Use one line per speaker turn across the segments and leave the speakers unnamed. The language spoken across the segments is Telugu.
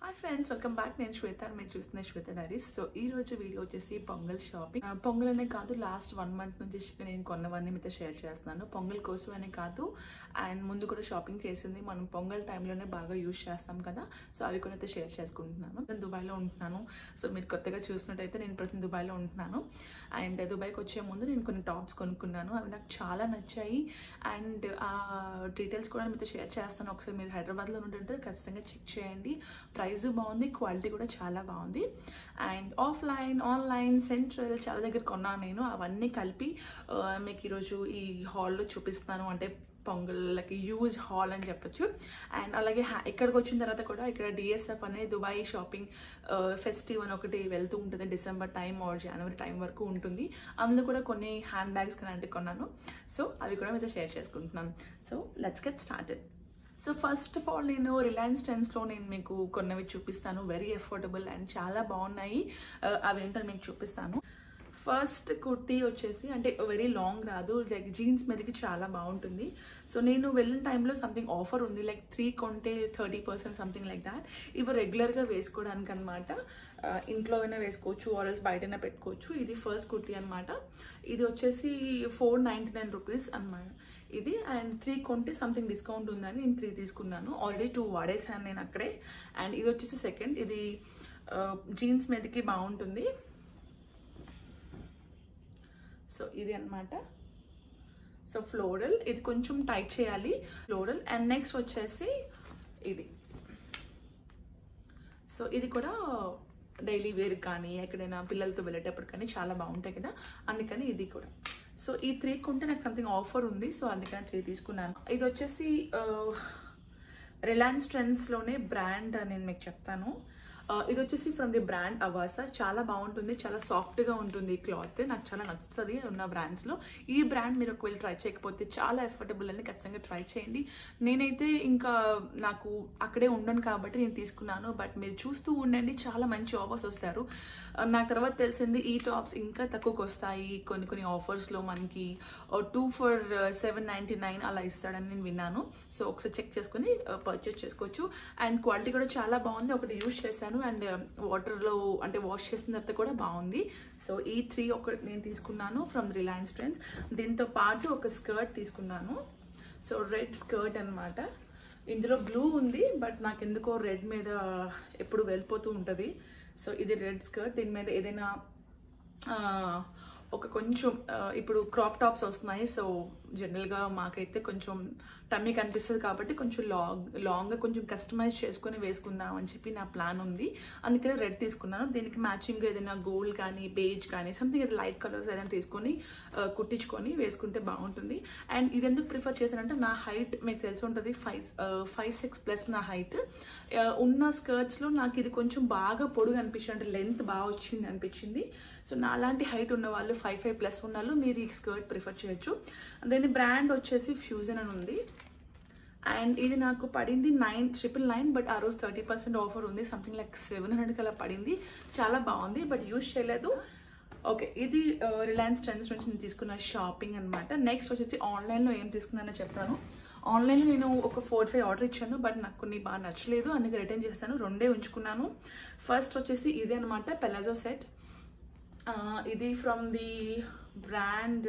హాయ్ ఫ్రెండ్స్ వెల్కమ్ బ్యాక్ నేను శ్వేత మీరు చూస్తున్న శ్వేత డైరీస్ సో ఈ రోజు వీడియో వచ్చేసి పొంగల్ షాపింగ్ ఆ, పొంగల్ అనే కాదు లాస్ట్ వన్ మంత్ నుంచి నేను కొన్నవన్నీ మీతో షేర్ చేస్తున్నాను పొంగల్ కోసం అనే కాదు అండ్ ముందు కూడా షాపింగ్ చేసింది మనం పొంగల్ టైంలోనే బాగా యూజ్ చేస్తాం కదా సో అవి కూడా అయితే షేర్ చేసుకుంటున్నాను నేను దుబాయ్లో ఉంటున్నాను సో మీరు కొత్తగా చూసినట్టయితే నేను ప్రస్తుతం దుబాయ్లో ఉంటున్నాను అండ్ దుబాయ్కి వచ్చే ముందు నేను కొన్ని టాప్స్ కొనుక్కున్నాను అవి నాకు చాలా నచ్చాయి అండ్ ఆ డీటెయిల్స్ కూడా మీతో షేర్ చేస్తాను ఒకసారి మీరు హైదరాబాద్లో ఉంటుంటే ఖచ్చితంగా చెక్ చేయండి ప్రైస్ బాగుంది క్వాలిటీ కూడా చాలా బాగుంది అండ్ ఆఫ్లైన్ ఆన్లైన్ సెంట్రల్ చాలా దగ్గర కొన్నాను నేను అవన్నీ కలిపి ఆ, మీకు ఈరోజు ఈ హాల్లో చూపిస్తాను అంటే పొంగల్కి యూజ్ హాల్ అని చెప్పొచ్చు అండ్ అలాగే హ్యా- ఇక్కడికి వచ్చిన తర్వాత కూడా ఇక్కడ డిఎస్ఎఫ్ అనే దుబాయ్ షాపింగ్ ఫెస్టివ్ అని ఒకటి వెళ్తూ ఉంటుంది డిసెంబర్ టైం ఆర్ జనవరి టైం వరకు ఉంటుంది అందులో కూడా కొన్ని హ్యాండ్ బ్యాగ్స్ అలాంటివి కొన్నాను సో అవి కూడా మీతో షేర్ చేసుకుంటున్నాను so let's get started so first of all నేను రిలయన్స్ ట్రెండ్స్లో నేను మీకు కొన్నవి చూపిస్తాను వెరీ అఫోర్డబుల్ అండ్ చాలా బాగున్నాయి Uh, అవేంటో మీకు చూపిస్తాను ఫస్ట్ కుర్తీ వచ్చేసి అంటే వెరీ లాంగ్ రాదు లైక్ జీన్స్ మీదకి చాలా బాగుంటుంది సో నేను వెళ్ళిన టైంలో సంథింగ్ ఆఫర్ ఉంది లైక్ త్రీ కొంటే thirty percent something like that ఇవి రెగ్యులర్గా వేసుకోవడానికి అనమాట ఇంట్లో అయినా వేసుకోవచ్చు ఆరల్స్ బయటైనా పెట్టుకోవచ్చు ఇది ఫస్ట్ కుర్తీ అనమాట ఇది వచ్చేసి ఫోర్ నైంటీ నైన్ రూపీస్ అనమాట ఇది అండ్ త్రీ కొంటే సంథింగ్ డిస్కౌంట్ ఉందని నేను త్రీ తీసుకున్నాను ఆల్రెడీ టూ వాడేసాను నేను అక్కడే అండ్ ఇది వచ్చేసి సెకండ్ ఇది జీన్స్ మీదకి బాగుంటుంది సో ఇది అన్నమాట సో ఫ్లోరల్ ఇది కొంచెం టైట్ చేయాలి ఫ్లోరల్ అండ్ నెక్స్ట్ వచ్చేసి ఇది సో ఇది కూడా డైలీ వేర్ కానీ ఎక్కడైనా పిల్లలతో వెళ్ళేటప్పుడు కానీ చాలా బాగుంటాయి కదా అందుకని ఇది కూడా సో ఈ త్రీ కొంటే నాకు సంథింగ్ ఆఫర్ ఉంది సో అందుకని త్రీ తీసుకున్నాను ఇది వచ్చేసి రిలయన్స్ ట్రెండ్స్లోనే బ్రాండ్ నేను మీకు చెప్తాను ఆ, ఇది వచ్చేసి ఫ్రమ్ ది బ్రాండ్ అవాసా చాలా బాగుంటుంది చాలా సాఫ్ట్గా ఉంటుంది ఈ క్లాత్ నాకు చాలా నచ్చుతుంది ఉన్న బ్రాండ్స్లో ఈ బ్రాండ్ మీరు ఒకవేళ ట్రై చేయకపోతే చాలా ఎఫర్టబుల్ అని ఖచ్చితంగా ట్రై చేయండి నేనైతే ఇంకా నాకు అక్కడే ఉండను కాబట్టి నేను తీసుకున్నాను బట్ మీరు చూస్తూ ఉండండి చాలా మంచి ఆఫర్స్ వస్తారు ఆ, నాకు తర్వాత తెలిసింది ఈ టాప్స్ ఇంకా తక్కువకి వస్తాయి కొన్ని కొన్ని ఆఫర్స్లో మనకి two for seven ninety nine అలా ఇస్తాడని నేను విన్నాను సో ఒకసారి చెక్ చేసుకుని పర్చేస్ చేసుకోవచ్చు అండ్ క్వాలిటీ కూడా చాలా బాగుంది ఒకటి యూజ్ చేశాను అండ్ వాటర్లో అంటే వాష్ చేసిన తర్వాత కూడా బాగుంది సో ఈ త్రీ ఒక నేను తీసుకున్నాను ఫ్రమ్ రిలయన్స్ ట్రెండ్స్ దీంతో పాటు ఒక స్కర్ట్ తీసుకున్నాను సో రెడ్ స్కర్ట్ అన్నమాట ఇందులో బ్లూ ఉంది బట్ నాకు ఎందుకో రెడ్ మీద ఎప్పుడు వెళ్ళిపోతూ ఉంటుంది సో ఇది రెడ్ స్కర్ట్ దీని మీద ఏదైనా ఆ, ఒక కొంచెం ఆ, ఇప్పుడు క్రాప్ టాప్స్ వస్తున్నాయి సో జనరల్గా మాకైతే కొంచెం టమ్మీ కనిపిస్తుంది కాబట్టి కొంచెం లాంగ్ లాంగ్గా కొంచెం కస్టమైజ్ చేసుకొని వేసుకుందాం అని చెప్పి నా ప్లాన్ ఉంది అందుకనే రెడ్ తీసుకున్నాను దీనికి మ్యాచింగ్ ఏదైనా గోల్డ్ కానీ బేజ్ కానీ సంథింగ్ ఏదైనా లైట్ కలర్స్ ఏదైనా తీసుకొని ఆ, కుట్టించుకొని వేసుకుంటే బాగుంటుంది అండ్ ఇది ఎందుకు ప్రిఫర్ చేశానంటే నా హైట్ మీకు తెలిసి ఉంటుంది ఫైవ్ ఫైవ్ సిక్స్ ప్లస్ నా హైట్ ఉన్న స్కర్ట్స్లో నాకు ఇది కొంచెం బాగా పొడుగు అనిపించింది అంటే లెంత్ బాగా వచ్చింది అనిపించింది సో నా అలాంటి హైట్ ఉన్న వాళ్ళు ఫైవ్ ఫైవ్ ప్లస్ ఉన్న వాళ్ళు మీరు ఈ స్కర్ట్ ప్రిఫర్ చేయొచ్చు దీని బ్రాండ్ వచ్చేసి ఫ్యూజన్ అని ఉంది అండ్ ఇది నాకు పడింది నైన్ ట్రిపుల్ నైన్ బట్ ఆ రోజు థర్టీ పర్సెంట్ ఆఫర్ ఉంది సంథింగ్ లైక్ సెవెన్ హండ్రెడ్ అలా పడింది చాలా బాగుంది బట్ యూజ్ చేయలేదు ఓకే ఇది రిలయన్స్ ట్రెండ్స్ నుంచి నేను తీసుకున్న షాపింగ్ అనమాట నెక్స్ట్ వచ్చేసి ఆన్లైన్లో ఏం తీసుకున్నానో చెప్తాను ఆన్లైన్లో నేను ఒక ఫోర్ ఫైవ్ ఆర్డర్ ఇచ్చాను బట్ నాకు కొన్ని బాగా నచ్చలేదు అందుకే రిటర్న్ చేస్తాను రెండే ఉంచుకున్నాను ఫస్ట్ వచ్చేసి ఇదే అనమాట పెలాజో సెట్ ఇది from the brand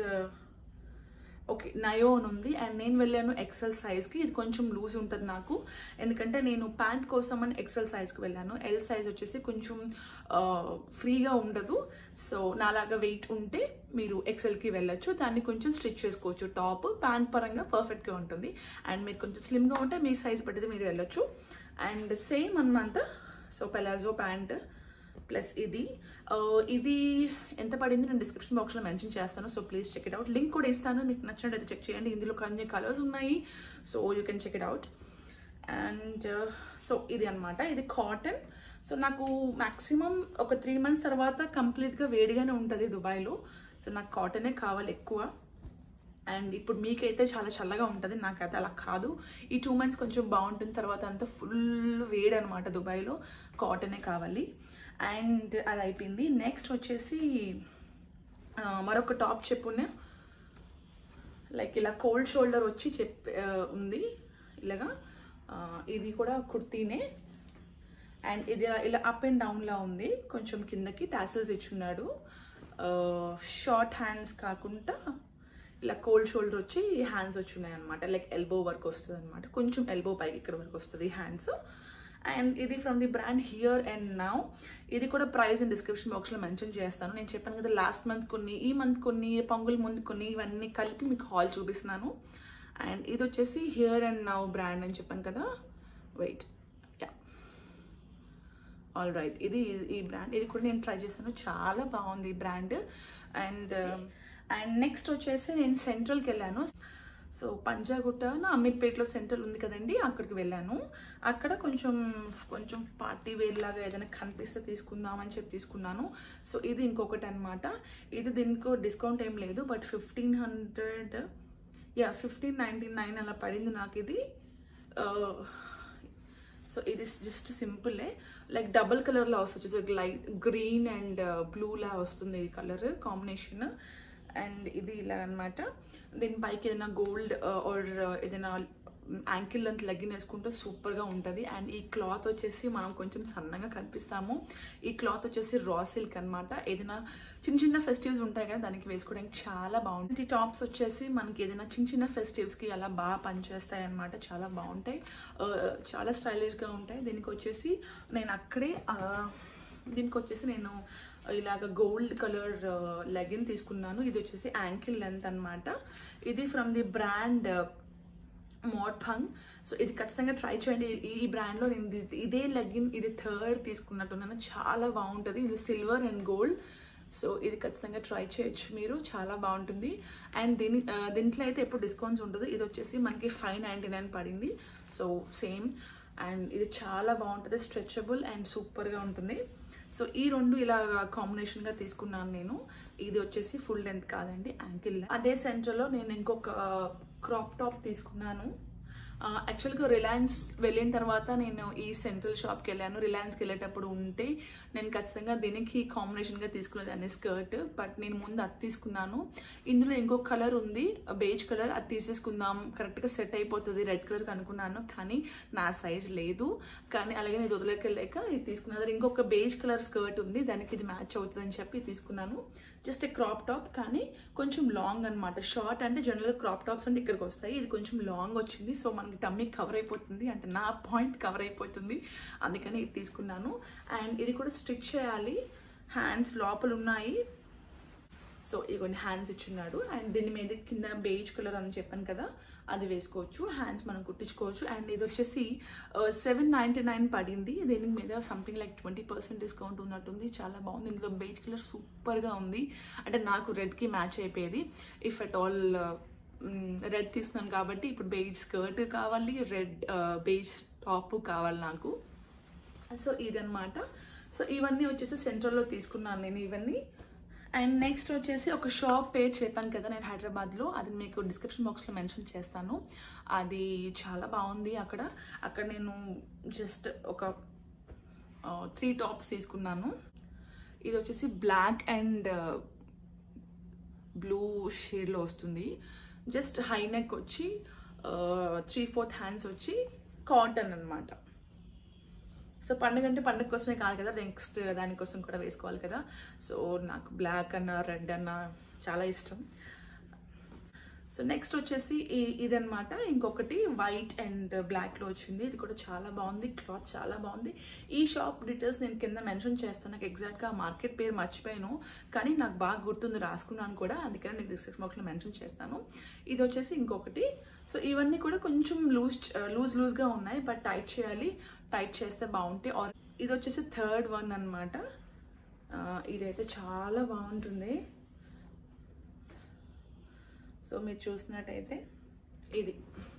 okay Nayo అని ఉంది అండ్ నేను వెళ్ళాను ఎక్సెల్ సైజ్కి ఇది కొంచెం లూజ్ ఉంటుంది నాకు ఎందుకంటే నేను ప్యాంట్ కోసం అని ఎక్సెల్ సైజ్కి వెళ్ళాను ఎల్ సైజ్ వచ్చేసి కొంచెం ఫ్రీగా ఉండదు సో నాలాగా వెయిట్ ఉంటే మీరు ఎక్సెల్కి వెళ్ళొచ్చు దాన్ని కొంచెం స్టిచ్ చేసుకోవచ్చు టాప్ ప్యాంట్ పరంగా పర్ఫెక్ట్గా ఉంటుంది అండ్ మీరు కొంచెం స్లిమ్గా ఉంటే మీ సైజ్ పట్టితే మీరు వెళ్ళొచ్చు అండ్ సేమ్ అనమాట సో పెలాజో ప్యాంట్ ప్లస్ ఇది ఆ, ఇది ఎంత పడింది నేను డిస్క్రిప్షన్ బాక్స్లో మెన్షన్ చేస్తాను so please check it out link కూడా ఇస్తాను మీకు నచ్చినట్టయితే చెక్ చేయండి ఇందులో కొన్ని కలర్స్ ఉన్నాయి so you can check it out and so ఇది అన్నమాట ఇది కాటన్ సో నాకు మ్యాక్సిమం ఒక త్రీ మంత్స్ తర్వాత కంప్లీట్గా వేడిగానే ఉంటుంది దుబాయ్లో సో నాకు కాటనే కావాలి ఎక్కువ అండ్ ఇప్పుడు మీకైతే చాలా చల్లగా ఉంటుంది నాకైతే అలా కాదు ఈ టూ మంత్స్ కొంచెం బాగుంటుంది తర్వాత అంతా ఫుల్ వేడి అనమాట దుబాయ్లో కాటనే కావాలి అండ్ అది అయిపోయింది నెక్స్ట్ వచ్చేసి ఆ, మరొక టాప్ చెప్పునే లైక్ ఇలా కోల్డ్ షోల్డర్ వచ్చి చెప్ ఆ, ఉంది ఇలాగా ఆ, ఇది కూడా కుర్తీనే అండ్ ఇది ఇలా- ఇలా అప్ అండ్ డౌన్లా ఉంది కొంచెం కిందకి టాసిల్స్ ఇచ్చున్నాడు షార్ట్ హ్యాండ్స్ కాకుండా ఇలా కోల్డ్ షోల్డర్ వచ్చి హ్యాండ్స్ వచ్చి ఉన్నాయి అనమాట లైక్ ఎల్బో వర్క్ వస్తుంది అనమాట కొంచెం ఎల్బో పైకి ఇక్కడ వరకు వస్తుంది హ్యాండ్స్ అండ్ ఇది from the brand here and now ఇది కూడా ప్రైస్ అండ్ డిస్క్రిప్షన్ బాక్స్లో మెన్షన్ చేస్తాను నేను చెప్పాను కదా లాస్ట్ మంత్ కొన్ని ఈ మంత్ కొన్ని పొంగుల ముందు కొన్ని ఇవన్నీ కలిపి మీకు హాల్ చూపిస్తున్నాను అండ్ ఇది వచ్చేసి హియర్ అండ్ నౌ బ్రాండ్ అని చెప్పాను కదా వెయిట్ యా ఆల్ రైట్ ఇది ఈ బ్రాండ్ ఇది కూడా నేను ట్రై చేశాను చాలా బాగుంది ఈ బ్రాండ్ అండ్ అండ్ నెక్స్ట్ వచ్చేసి నేను సెంట్రల్కి వెళ్ళాను సో పంజాగుట్ట నా అమీర్పేటలో సెంట్రల్ ఉంది కదండి అక్కడికి వెళ్ళాను అక్కడ కొంచెం కొంచెం పార్టీ వేర్ లాగా ఏదైనా కనిపిస్తే తీసుకుందామని చెప్పి తీసుకున్నాను సో ఇది ఇంకొకటి అనమాట ఇది దీనికి డిస్కౌంట్ ఏం లేదు బట్ ఫిఫ్టీన్ హండ్రెడ్ యా ఫిఫ్టీన్ నైంటీ నైన్ అలా పడింది నాకు ఇది సో ఇది జస్ట్ సింపులే లైక్ డబుల్ కలర్లో వస్తుంది లైట్ గ్రీన్ అండ్ బ్లూ లా వస్తుంది ఈ కలర్ కాంబినేషన్ అండ్ ఇది ఇలా అనమాట దీని పైకి ఏదైనా గోల్డ్ ఆర్ ఏదైనా యాంకిల్ లెంత్ లెగ్గిన్ వేసుకుంటే సూపర్గా ఉంటుంది అండ్ ఈ క్లాత్ వచ్చేసి మనం కొంచెం సన్నగా కనిపిస్తాము ఈ క్లాత్ వచ్చేసి రా సిల్క్ అనమాట ఏదైనా చిన్న చిన్న ఫెస్టివ్స్ ఉంటాయి కదా దానికి వేసుకోవడానికి చాలా బాగుంటుంది ఈ టాప్స్ వచ్చేసి మనకి ఏదైనా చిన్న చిన్న ఫెస్టివ్స్కి అలా బాగా పనిచేస్తాయి అనమాట చాలా బాగుంటాయి ఆ, చాలా స్టైలిష్గా ఉంటాయి దీనికి వచ్చేసి నేను అక్కడే ఆ, దీనికి వచ్చేసి నేను ఇలాగ గోల్డ్ కలర్ లెగిన్ తీసుకున్నాను ఇది వచ్చేసి యాంకిల్ లెంత్ అన్నమాట ఇది ఫ్రమ్ ది బ్రాండ్ మోట్ఫంగ్ సో ఇది ఖచ్చితంగా ట్రై చేయండి ఈ- ఈ బ్రాండ్లో నేను ఇది- ఇదే లెగిన్ ఇది థర్డ్ తీసుకున్నట్టున్నాను చాలా బాగుంటుంది ఇది సిల్వర్ అండ్ గోల్డ్ సో ఇది ఖచ్చితంగా ట్రై చేయొచ్చు మీరు చాలా బాగుంటుంది అండ్ దీని ఆ, దీంట్లో అయితే ఎప్పుడు డిస్కౌంట్స్ ఉండదు ఇది వచ్చేసి మనకి ఫైవ్ నైంటీ నైన్ పడింది సో సేమ్ అండ్ ఇది చాలా బాగుంటుంది స్ట్రెచబుల్ అండ్ సూపర్గా ఉంటుంది సో ఈ రెండు ఇలా కాంబినేషన్గా తీసుకున్నాను నేను ఇది వచ్చేసి ఫుల్ లెంత్ కాదండి యాంకిల్ అదే సెంటర్లో నేను ఇంకొక క్రాప్ టాప్ తీసుకున్నాను యాక్చువల్గా రిలయన్స్ వెళ్ళిన తర్వాత నేను ఈ సెంట్రల్ షాప్కి వెళ్ళాను రిలయన్స్కి వెళ్ళేటప్పుడు ఉంటే నేను ఖచ్చితంగా దీనికి కాంబినేషన్గా తీసుకునేదాన్ని స్కర్ట్ బట్ నేను ముందు అది తీసుకున్నాను ఇందులో ఇంకొక కలర్ ఉంది బేజ్ కలర్ అది తీసేసుకుందాం కరెక్ట్గా సెట్ అయిపోతుంది రెడ్ కలర్ అనుకున్నాను కానీ నా సైజ్ లేదు కానీ అలాగే నేను వదిలేకెళ్ళాక ఇది తీసుకున్నాను అది ఇంకొక బేజ్ కలర్ స్కర్ట్ ఉంది దానికి ఇది మ్యాచ్ అవుతుంది అని చెప్పి తీసుకున్నాను జస్ట్ క్రాప్ టాప్ కానీ కొంచెం లాంగ్ అనమాట షార్ట్ అంటే జనరల్గా క్రాప్ టాప్స్ అంటే ఇక్కడికి వస్తాయి ఇది కొంచెం లాంగ్ వచ్చింది సో మనకి టమ్మీ కవర్ అయిపోతుంది అంటే నా పాయింట్ కవర్ అయిపోతుంది అందుకని ఇది తీసుకున్నాను అండ్ ఇది కూడా స్టిచ్ చేయాలి హ్యాండ్స్ లోపల ఉన్నాయి సో ఇగోండి హ్యాండ్స్ ఇచ్చున్నాడు అండ్ దీని మీద కింద బేజ్ కలర్ అని చెప్పాను కదా అది వేసుకోవచ్చు హ్యాండ్స్ మనం కుట్టించుకోవచ్చు అండ్ ఇది వచ్చేసి సెవెన్ నైంటీ నైన్ పడింది దీని మీద something like twenty percent discount ఉన్నట్టుంది చాలా బాగుంది ఇందులో బేజ్ కలర్ సూపర్గా ఉంది అంటే నాకు రెడ్కి మ్యాచ్ అయిపోయేది ఇఫ్ అట్ ఆల్ రెడ్ తీసుకున్నాను కాబట్టి ఇప్పుడు బేజ్ స్కర్ట్ కావాలి రెడ్ బేజ్ టాప్ కావాలి నాకు సో ఇదనమాట సో ఇవన్నీ వచ్చేసి సెంట్రల్లో తీసుకున్నాను నేను ఇవన్నీ అండ్ నెక్స్ట్ వచ్చేసి ఒక షాప్ పేరు చెప్పాను కదా నేను హైదరాబాద్లో అది మీకు డిస్క్రిప్షన్ బాక్స్లో మెన్షన్ చేస్తాను అది చాలా బాగుంది అక్కడ అక్కడ నేను జస్ట్ ఒక త్రీ టాప్స్ తీసుకున్నాను ఇది వచ్చేసి బ్లాక్ అండ్ బ్లూ షేడ్లో వస్తుంది జస్ట్ హై నెక్ వచ్చి త్రీ ఫోర్త్ హ్యాండ్స్ వచ్చి కాటన్ అన్నమాట సో పండుగ అంటే పండుగ కోసమే కాదు కదా నెక్స్ట్ దానికోసం కూడా వేసుకోవాలి కదా సో నాకు బ్లాక్ అన్న రెడ్ అన్న చాలా ఇష్టం సో నెక్స్ట్ వచ్చేసి ఈ- ఇదన్నమాట ఇంకొకటి వైట్ అండ్ బ్లాక్లో వచ్చింది ఇది కూడా చాలా బాగుంది క్లాత్ చాలా బాగుంది ఈ షాప్ డీటెయిల్స్ నేను కింద మెన్షన్ చేస్తాను నాకు ఎగ్జాక్ట్గా మార్కెట్ పేరు మర్చిపోయాను కానీ నాకు బాగా గుర్తుంది రాసుకున్నాను కూడా అందుకని నేను డిస్క్రిప్షన్ బాక్స్లో మెన్షన్ చేస్తాను ఇది వచ్చేసి ఇంకొకటి సో ఇవన్నీ కూడా కొంచెం లూజ్ లూజ్ లూజ్గా ఉన్నాయి బట్ టైట్ చేయాలి టైట్ చేస్తే బాగుంటాయి ఆర్ ఇది వచ్చేసి థర్డ్ వన్ అనమాట ఇదైతే చాలా బాగుంటుంది సో మీరు చూసినట్టయితే ఇది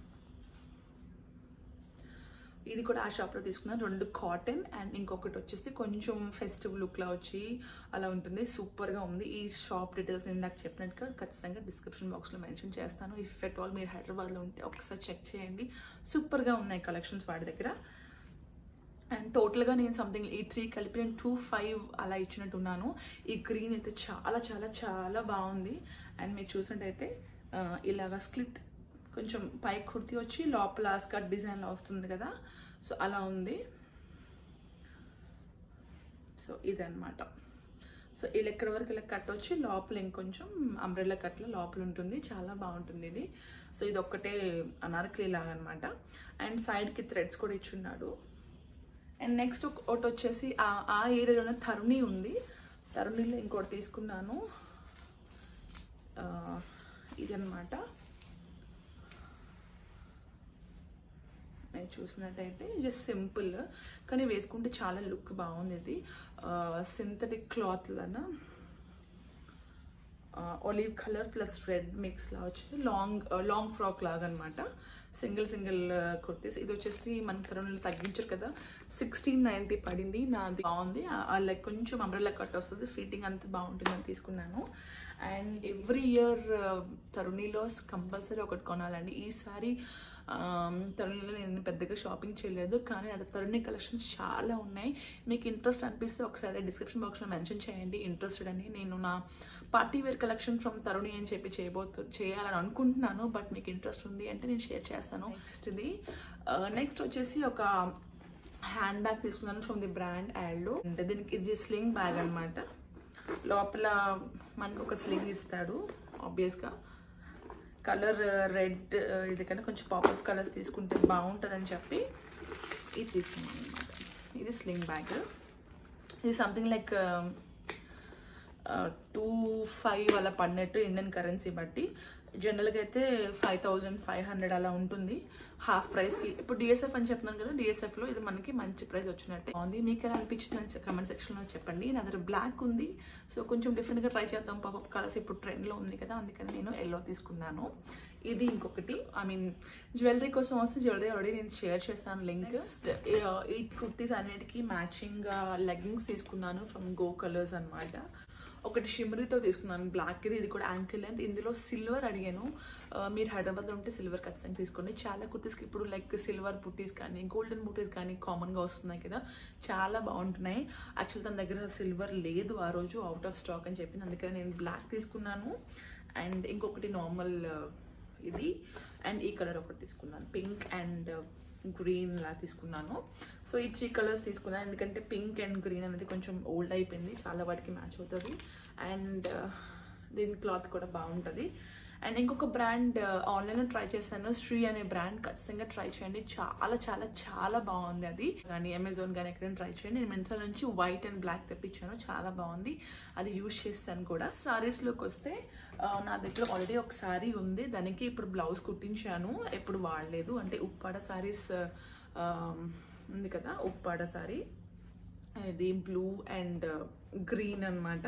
ఇది కూడా ఆ షాప్లో తీసుకున్నాను రెండు కాటన్ అండ్ ఇంకొకటి వచ్చేసి కొంచెం ఫెస్టివ్ లుక్లో వచ్చి అలా ఉంటుంది సూపర్గా ఉంది ఈ షాప్ డీటెయిల్స్ నేను నాకు చెప్పినట్టుగా ఖచ్చితంగా డిస్క్రిప్షన్ బాక్స్లో మెన్షన్ చేస్తాను ఇఫ్ ఎట్ ఆల్ మీరు హైదరాబాద్లో ఉంటే ఒకసారి చెక్ చేయండి సూపర్గా ఉన్నాయి కలెక్షన్స్ వాడి దగ్గర అండ్ టోటల్గా నేను సంథింగ్ ఈ త్రీ కలిపి నేను టూ ఫైవ్ అలా ఇచ్చినట్టున్నాను ఈ గ్రీన్ అయితే చాలా చాలా చాలా బాగుంది అండ్ మీరు చూసినట్టయితే ఆ, ఇలాగా స్లిట్ కొంచెం పై కుర్తి వచ్చి లోపల స్కర్ట్ డిజైన్లో వస్తుంది కదా సో అలా ఉంది సో ఇదన్నమాట సో ఇలా ఎక్కడి వరకు ఇలా కట్ వచ్చి లోపల ఇంకొంచెం అంబ్రెల్లా కట్లో లోపల ఉంటుంది చాలా బాగుంటుంది ఇది సో ఇది ఒక్కటే అనార్కలి లాగా అనమాట అండ్ సైడ్కి థ్రెడ్స్ కూడా ఇచ్చున్నాడు అండ్ నెక్స్ట్ ఒకటి వచ్చేసి ఆ ఆ ఏరియాలోనే తరుణి ఉంది తరుణిలో ఇంకోటి తీసుకున్నాను ఆ, ఇదన్నమాట నేను చూసినట్టయితే జస్ట్ సింపుల్ కానీ వేసుకుంటే చాలా లుక్ బాగుంది ఇది సింథటిక్ క్లాత్ లన olive colour plus red mix లా వచ్చింది లాంగ్ లాంగ్ ఫ్రాక్ లాగా అనమాట సింగిల్ సింగిల్ కుర్తీస్ ఇది వచ్చేసి మన కరోనాలో తగ్గించారు కదా సిక్స్టీన్ నైంటీ పడింది నాది బాగుంది లైక్ కొంచెం అంబ్రెల్లా కట్ వస్తుంది ఫిట్టింగ్ అంతా బాగుంటుందని తీసుకున్నాను అండ్ ఎవ్రీ ఇయర్ తరుణిలో కంపల్సరీ ఒకటి కొనాలండి ఈసారి తరుణిలో నేను పెద్దగా షాపింగ్ చేయలేదు కానీ అది తరుణి కలెక్షన్స్ చాలా ఉన్నాయి మీకు ఇంట్రెస్ట్ అనిపిస్తే ఒకసారి డిస్క్రిప్షన్ బాక్స్లో మెన్షన్ చేయండి ఇంట్రెస్టెడ్ అని నేను నా party wear collection from Taruni అని చెప్పి చేయబోతు చేయాలని అనుకుంటున్నాను బట్ మీకు ఇంట్రెస్ట్ ఉంది అంటే నేను షేర్ చేస్తాను నెక్స్ట్ ఇది నెక్స్ట్ వచ్చేసి ఒక హ్యాండ్ బ్యాగ్ తీసుకున్నాను ఫ్రమ్ ది బ్రాండ్ యాల్డో అంటే దీనికి ఇది స్లింగ్ బ్యాగ్ అనమాట లోపల మనకు ఒక స్లింగ్ ఇస్తాడు ఆబ్వియస్గా కలర్ రెడ్ ఇది కన్నా కొంచెం పాపప్ కలర్స్ తీసుకుంటే బాగుంటుందని చెప్పి ఇది తీసుకున్నాను అనమాట ఇది స్లింగ్ బ్యాగ్ ఇది సంథింగ్ లైక్ టూ ఫైవ్ అలా పడినట్టు ఇండియన్ కరెన్సీ బట్టి జనరల్గా అయితే ఫైవ్ థౌజండ్ ఫైవ్ హండ్రెడ్ అలా ఉంటుంది హాఫ్ ప్రైస్కి ఇప్పుడు డిఎస్ఎఫ్ అని చెప్తున్నాను కదా డిఎస్ఎఫ్లో ఇది మనకి మంచి ప్రైస్ వచ్చినట్టే బాగుంది మీకు ఎలా అనిపించింది కమెంట్ సెక్షన్లో చెప్పండి నా దగ్గర బ్లాక్ ఉంది సో కొంచెం డిఫరెంట్గా ట్రై చేద్దాం పాప కలర్స్ ఇప్పుడు ట్రెండ్లో ఉంది కదా అందుకని నేను ఎల్లో తీసుకున్నాను ఇది ఇంకొకటి ఐ మీన్ జ్యువెలరీ కోసం వస్తే జ్యువెలరీ ఆల్రెడీ నేను షేర్ చేశాను లింక్ నెక్స్ట్ ఈ కుర్తీస్ అన్నిటికీ మ్యాచింగ్ లెగ్గింగ్స్ తీసుకున్నాను ఫ్రమ్ గో కలర్స్ అనమాట ఒకటి షిమరీతో తీసుకున్నాను బ్లాక్ ఇది ఇది కూడా యాంకిల్ లెంత్ ఇందులో సిల్వర్ అడిగాను ఆ, మీరు హైదరాబాద్లో ఉంటే సిల్వర్ ఖచ్చితంగా తీసుకోండి చాలా కుర్తీస్కి ఇప్పుడు లైక్ సిల్వర్ బుట్టీస్ కానీ గోల్డెన్ బుట్టీస్ కానీ కామన్గా వస్తున్నాయి కదా చాలా బాగుంటున్నాయి యాక్చువల్ తన దగ్గర సిల్వర్ లేదు ఆ రోజు అవుట్ ఆఫ్ స్టాక్ అని చెప్పింది అందుకని నేను బ్లాక్ తీసుకున్నాను అండ్ ఇంకొకటి నార్మల్ ఇది అండ్ ఈ కలర్ ఒకటి తీసుకున్నాను పింక్ అండ్ గ్రీన్ లా తీసుకున్నాను సో ఈ త్రీ కలర్స్ తీసుకున్నాను ఎందుకంటే పింక్ అండ్ గ్రీన్ అనేది కొంచెం ఓల్డ్ అయిపోయింది చాలా వాటికి మ్యాచ్ అవుతుంది అండ్ దీని క్లాత్ కూడా బాగుంటుంది అండ్ ఇంకొక బ్రాండ్ ఆన్లైన్లో ట్రై చేశాను శ్రీ అనే బ్రాండ్ ఖచ్చితంగా ట్రై చేయండి చాలా చాలా చాలా బాగుంది అది కానీ అమెజాన్ కానీ ఎక్కడైనా ట్రై చేయండి నేను మింత్రా నుంచి వైట్ అండ్ బ్లాక్ తెప్పించాను చాలా బాగుంది అది యూజ్ చేస్తాను కూడా సారీస్లోకి వస్తే ఆ, నా దగ్గర ఆల్రెడీ ఒక సారీ ఉంది దానికి ఇప్పుడు బ్లౌజ్ కుట్టించాను ఎప్పుడు వాడలేదు అంటే ఉప్పాడ సారీస్ ఉంది కదా ఉప్పాడ సారీ ఇది బ్లూ అండ్ గ్రీన్ అన్నమాట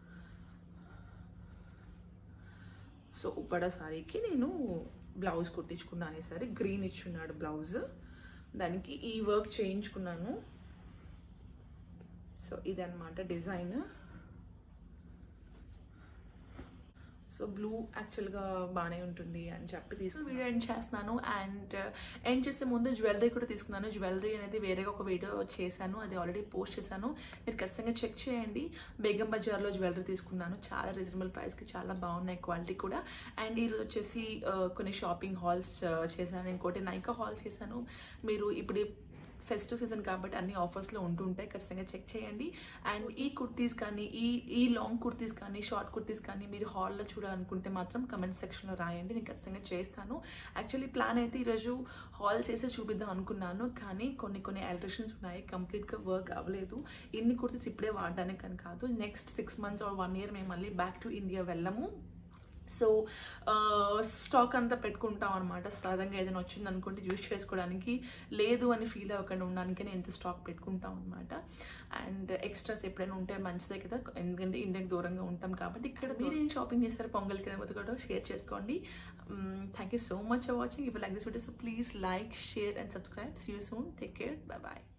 సో ఉప్పడ సారీకి నేను బ్లౌజ్ కుట్టించుకున్నాను ఈసారి గ్రీన్ ఇచ్చున్నాడు బ్లౌజ్ దానికి ఈ వర్క్ చేయించుకున్నాను సో ఇదన్నమాట డిజైన్ సో బ్లూ యాక్చువల్గా బాగానే ఉంటుంది అని చెప్పి తీసుకుని వీడియో ఎండ్ చేస్తున్నాను అండ్ ఎండ్ చేసే ముందు జ్యువెలరీ కూడా తీసుకున్నాను జ్యువెలరీ అనేది వేరేగా ఒక వీడియో చేశాను అది ఆల్రెడీ పోస్ట్ చేశాను మీరు ఖచ్చితంగా చెక్ చేయండి బేగం బజార్లో జ్యువెలరీ తీసుకున్నాను చాలా రీజనబుల్ ప్రైస్కి చాలా బాగున్నాయి క్వాలిటీ కూడా అండ్ ఈరోజు వచ్చేసి ఆ, కొన్ని షాపింగ్ హాల్స్ చేశాను ఇంకోటి నైకా హాల్ చేశాను మీరు ఇప్పుడు ఫెస్టివ్ సీజన్ కాబట్టి అన్ని ఆఫర్స్లో ఉంటుంటాయి ఖచ్చితంగా చెక్ చేయండి అండ్ ఈ కుర్తీస్ కానీ ఈ ఈ లాంగ్ కుర్తీస్ కానీ షార్ట్ కుర్తీస్ కానీ మీరు హాల్లో చూడాలనుకుంటే మాత్రం కమెంట్ సెక్షన్లో రాయండి నేను ఖచ్చితంగా చేస్తాను యాక్చువల్లీ ప్లాన్ అయితే ఈరోజు హాల్ చేసి చూపిద్దాం అనుకున్నాను కానీ కొన్ని కొన్ని ఎలక్ట్రిషన్స్ ఉన్నాయి కంప్లీట్గా వర్క్ అవ్వలేదు ఇన్ని కుర్తీస్ ఇప్పుడే వాడడానికి అని కాదు next six months or one year మేము మళ్ళీ బ్యాక్ టు ఇండియా వెళ్ళము సో స్టాక్ అంతా పెట్టుకుంటాం అనమాట సడన్గా ఏదైనా వచ్చింది అనుకుంటే యూజ్ చేసుకోవడానికి లేదు అని ఫీల్ అవ్వకుండా ఉండడానికి ఎంత స్టాక్ పెట్టుకుంటాం అనమాట అండ్ ఎక్స్ట్రాస్ ఎప్పుడైనా ఉంటే మంచిదే కదా ఎందుకంటే ఇండియాకి దూరంగా ఉంటాం కాబట్టి ఇక్కడ మీరు ఏం షాపింగ్ చేస్తారు పొంగల్కి అనేది కూడా షేర్ చేసుకోండి thank you so much for watching if like this video so please like share and subscribe see you soon take care bye bye